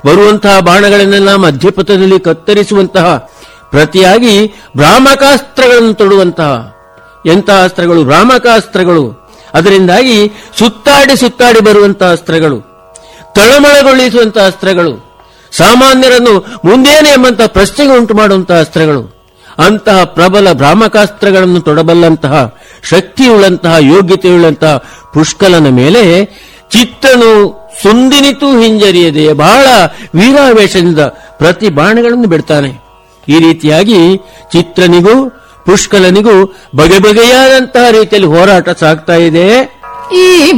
ಬರುವಂತಹ ಬಾಣಗಳನ್ನೆಲ್ಲ ಮಧ್ಯಪಥದಲ್ಲಿ ಕತ್ತರಿಸುವಂತಹ ಪ್ರತಿಯಾಗಿ ಭ್ರಾಮಕಾಸ್ತ್ರಗಳನ್ನು ತೊಡುವಂತಹ ಎಂತಹ ಅಸ್ತ್ರಗಳು ಭ್ರಾಮಕಾಸ್ತ್ರಗಳು ಅದರಿಂದಾಗಿ ಸುತ್ತಾಡಿ ಸುತ್ತಾಡಿ ಬರುವಂತಹ ಅಸ್ತ್ರಗಳು ತಳಮಳಗೊಳಿಸುವಂತಹ ಅಸ್ತ್ರಗಳು ಸಾಮಾನ್ಯರನ್ನು ಮುಂದೇನೆ ಎಂಬಂತಹ ಪ್ರಶ್ನೆಗೆ ಉಂಟು ಮಾಡುವಂತಹ ಅಸ್ತ್ರಗಳು ಅಂತಹ ಪ್ರಬಲ ಭ್ರಾಮಕಾಸ್ತ್ರಗಳನ್ನು ತೊಡಬಲ್ಲಂತಹ ಶಕ್ತಿಯುಳ್ಳಂತಹ ಯೋಗ್ಯತೆಯುಳ್ಳಂತಹ ಪುಷ್ಕಲನ ಮೇಲೆ ಚಿತ್ತನು ಸುಂದಿನಿತೂ ಹಿಂಜರಿಯದೆ ಬಹಳ ವೀರಾವೇಶದಿಂದ ಪ್ರತಿ ಬಾಣಗಳನ್ನು ಬಿಡ್ತಾನೆ ಈ ರೀತಿಯಾಗಿ ಚಿತ್ರನಿಗೂ ಪುಷ್ಕಲನಿಗೂ ಬಗೆ ಬಗೆಯಾದಂತಹ ರೀತಿಯಲ್ಲಿ ಹೋರಾಟ ಸಾಗ್ತಾ ಇದೆ ಈ